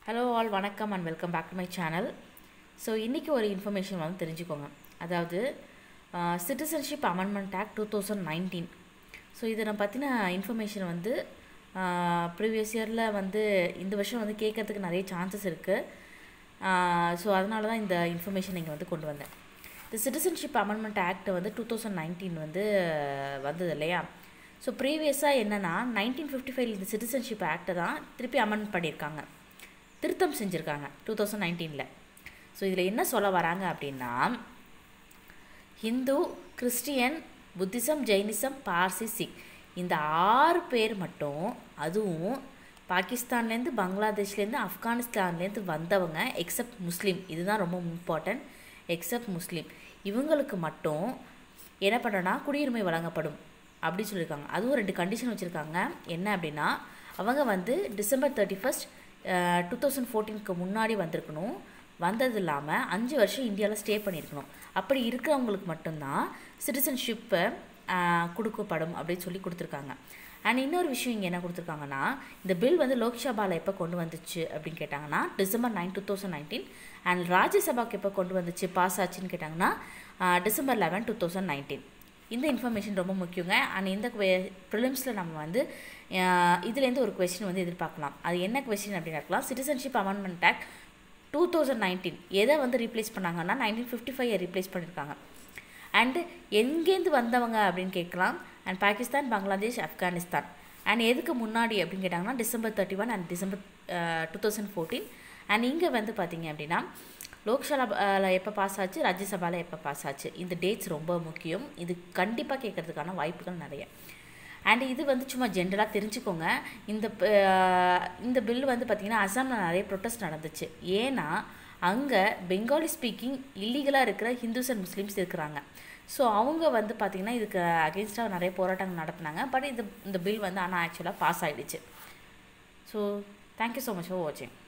hello all வணக்கம் and welcome back to my channel so இன்றைக்கி ஒரு இன்ஃபர்மேஷன் வந்து தெரிஞ்சுக்கோங்க அதாவது citizenship amendment act two thousand nineteen so இதை நான் பற்றின இன்ஃபர்மேஷன் வந்து ப்ரீவியஸ் இயரில் வந்து இந்த வருஷம் வந்து கேட்கறதுக்கு நிறைய சான்சஸ் இருக்குது ஸோ அதனால தான் இந்த இன்ஃபர்மேஷன் இங்கே வந்து கொண்டு வந்தேன் இந்த சிட்டிசன்ஷிப் அமெண்ட்மெண்ட் ஆக்ட் வந்து டூ தௌசண்ட் நைன்டீன் வந்து வந்தது இல்லையா ஸோ ப்ரீவியஸாக என்னென்னா நைன்டீன் ஃபிஃப்டி ஃபைவ் இந்த சிட்டிசன்ஷிப் ஆக்டை தான் திருப்பி அமெண்ட் பண்ணியிருக்காங்க திருத்தம் செஞ்சுருக்காங்க டூ தௌசண்ட் நைன்டீனில் ஸோ இதில் என்ன சொல்ல வராங்க அப்படின்னா Hindu Christian Buddhism Jainism Parsi Sikh இந்த ஆறு பேர் மட்டும் அதுவும் பாகிஸ்தான்லேருந்து பங்களாதேஷ்லேருந்து ஆப்கானிஸ்தான்லேருந்து வந்தவங்க எக்ஸப்ட் முஸ்லீம் இதுதான் ரொம்ப இம்பார்ட்டன்ட் எக்ஸப்ட் முஸ்லீம் இவங்களுக்கு மட்டும் என்ன பண்ணுறோன்னா குடியுரிமை வழங்கப்படும் அப்படி சொல்லியிருக்காங்க அதுவும் ரெண்டு கண்டிஷன் வச்சுருக்காங்க என்ன அப்படின்னா அவங்க வந்து December thirty first two thousand ஃபோர்டீனுக்கு முன்னாடி வந்திருக்கணும் வந்தது இல்லாமல் அஞ்சு வருஷம் இந்தியாவில் ஸ்டே பண்ணியிருக்கணும் அப்படி இருக்கிறவங்களுக்கு மட்டும்தான் சிட்டிசன்ஷிப்பை கொடுக்கப்படும் அப்படின்னு சொல்லி கொடுத்துருக்காங்க அண்ட் இன்னொரு விஷயம் இங்கே என்ன கொடுத்துருக்காங்கன்னா இந்த பில் வந்து லோக்சபாவில் எப்போ கொண்டு வந்துச்சு அப்படின்னு கேட்டாங்கன்னா December nine two thousand nineteen and ராஜ்யசபாக்கு எப்போ கொண்டு வந்துச்சு பாஸ் ஆச்சுன்னு கேட்டாங்கன்னா December eleven two thousand nineteen இந்த இன்ஃபர்மேஷன் ரொம்ப முக்கியங்க அண்ட் இந்த ப்ரிலிம்ஸில் நம்ம வந்து இதுலேருந்து ஒரு கொஸ்டின் வந்து எதிர்பார்க்கலாம் அது என்ன கொஸ்டின் அப்படின்னு இருக்கலாம் citizenship amendment act two thousand nineteen எதை வந்து ரீப்ளேஸ் பண்ணாங்கன்னா நைன்டீன் ஃபிஃப்டி ஃபைவ் ரீப்ளேஸ் பண்ணியிருக்காங்க அண்டு எங்கேருந்து வந்தவங்க அப்படின்னு கேட்கலாம் அண்ட் பாகிஸ்தான் பங்களாதேஷ் ஆப்கானிஸ்தான் அண்ட் எதுக்கு முன்னாடி அப்படின்னு கேட்டாங்கன்னா December thirty one and December two thousand fourteen and இங்கே வந்து பார்த்தீங்க அப்படின்னா லோக்சபாவில் எப்போ பாஸ் ஆச்சு ராஜ்யசபாவில் எப்போ பாஸ் ஆச்சு இந்த டேட்ஸ் ரொம்ப முக்கியம் இது கண்டிப்பாக கேட்குறதுக்கான வாய்ப்புகள் நிறைய அண்ட் இது வந்து சும்மா ஜென்ரலாக தெரிஞ்சுக்கோங்க இந்த இந்த பில் வந்து பார்த்திங்கன்னா அசாமில் நிறைய ப்ரொட்டஸ்ட் நடந்துச்சு ஏன்னா அங்கே பெங்காலி ஸ்பீக்கிங் இல்லீகலாக இருக்கிற ஹிந்துஸ் அண்ட் முஸ்லீம்ஸ் இருக்கிறாங்க ஸோ அவங்க வந்து பார்த்திங்கன்னா இதுக்கு அகேன்ஸ்டாக நிறைய போராட்டங்கள் நடத்தினாங்க பட் இது இந்த பில் வந்து ஆனால் ஆக்சுவலாக பாஸ் ஆகிடுச்சு so thank you so much for வாட்சிங்